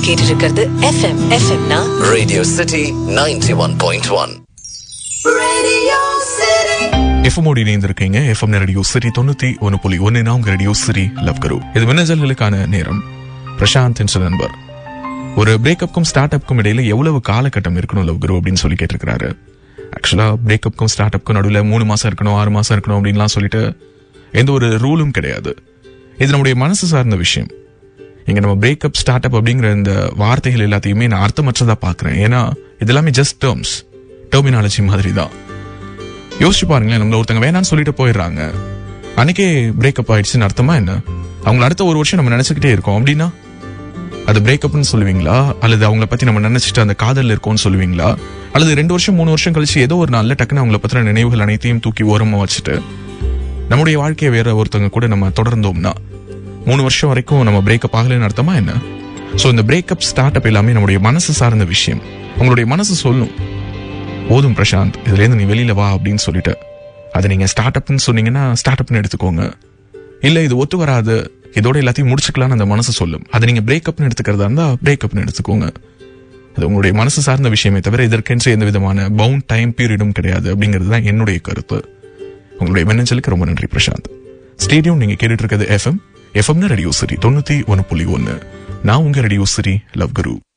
கேட்டு இருக்கிறது எஃப்எம் எஃப்எம்னா Radio City 91.1. எஃப்எம்மோடு இணைந்திருக்கீங்க எஃப்எம் ரேடியோ சிரி தொண்ணூத்தி ஒன்று புள்ளி ஒன்னு நாம் ரேடியோ சிரி லவ் கரு இது மின்னஞ்சல்களுக்கான நேரம் பிரசாந்த் என்ற நண்பர் ஒரு பிரேக்கப்புக்கும் ஸ்டார்ட் அப்க்கும் இடையில எவ்வளவு காலகட்டம் இருக்கணும் லவ் குரு அப்படின்னு சொல்லி கேட்டிருக்கிறாரு ஆக்சுவலா பிரேக்கப்புக்கும் ஸ்டார்ட் அப்க்கும் நடுவில் மூணு மாசம் இருக்கணும் ஆறு மாசம் இருக்கணும் அப்படின்லாம் சொல்லிட்டு எந்த ஒரு ரூலும் கிடையாது இது நம்முடைய மனசு சார்ந்த விஷயம் இங்க நம்ம பிரேக்கப் ஸ்டார்ட் அப் அப்படிங்கிற இந்த வார்த்தைகள் எல்லாத்தையுமே நான் அர்த்தமற்றதா பாக்குறேன் ஏன்னா இது எல்லாமே ஜஸ்ட் டேர்ம்ஸ் டெர்மினாலஜி மாதிரி தான் யோசிச்சு பாருங்களேன் நம்மள ஒருத்தங்க வேணாம்னு சொல்லிட்டு போயிடுறாங்க அன்னைக்கே பிரேக்கப் ஆயிடுச்சுன்னு அர்த்தமா என்ன அவங்கள அடுத்த ஒரு வருஷம் நம்ம நினைச்சுக்கிட்டே இருக்கோம் அப்படின்னா அது பிரேக்கப்னு சொல்லுவீங்களா அல்லது அவங்கள பத்தி நம்ம நினைச்சிட்டு அந்த காதல்ல இருக்கோம்னு சொல்லுவீங்களா அல்லது ரெண்டு வருஷம் மூணு வருஷம் கழிச்சு ஏதோ ஒரு நாள்ல டக்குன்னு அவங்கள பத்தின நினைவுகள் அனைத்தையும் தூக்கி ஓரமா வச்சுட்டு நம்முடைய வாழ்க்கையை வேற ஒருத்தவங்க கூட நம்ம தொடர்ந்தோம்னா மூணு வருஷம் வரைக்கும் நம்ம பிரேக்கப் ஆகலைன்னு அர்த்தமா என்ன சோ இந்த பிரேக்கப் ஸ்டார்ட் அப் எல்லாமே நம்முடைய மனசு சார்ந்த விஷயம் உங்களுடைய மனசு சொல்லும் போதும் பிரசாந்த் இதுல இருந்து நீ வெளியில வா அப்படின்னு சொல்லிட்டு அதை நீங்க ஸ்டார்ட் அப்னு சொன்னீங்கன்னா ஸ்டார்ட் அப்னு எடுத்துக்கோங்க இல்ல இது ஒத்து வராது இதோட எல்லாத்தையும் முடிச்சுக்கலாம்னு அந்த மனசு சொல்லும் அதை நீங்க பிரேக்கப்னு எடுத்துக்கிறதா இருந்தா பிரேக்கப்னு எடுத்துக்கோங்க அது உங்களுடைய மனசு சார்ந்த விஷயமே தவிர இதற்கென்று எந்த விதமான பவுண்ட் டைம் பீரியடும் கிடையாது அப்படிங்கிறது தான் என்னுடைய கருத்து உங்களுடைய மின்னஞ்சலுக்கு ரொம்ப நன்றி பிரசாந்த் ஸ்டேடியம் நீங்க கேட்டுட்டு இருக்கிறது எஃப்எம் எஃப்எம்னு ரேடியோ சிரி தொண்ணூத்தி ஒன்னு புள்ளி ஒன்னு நான் உங்க ரேடியோ சிரி லவ் குரு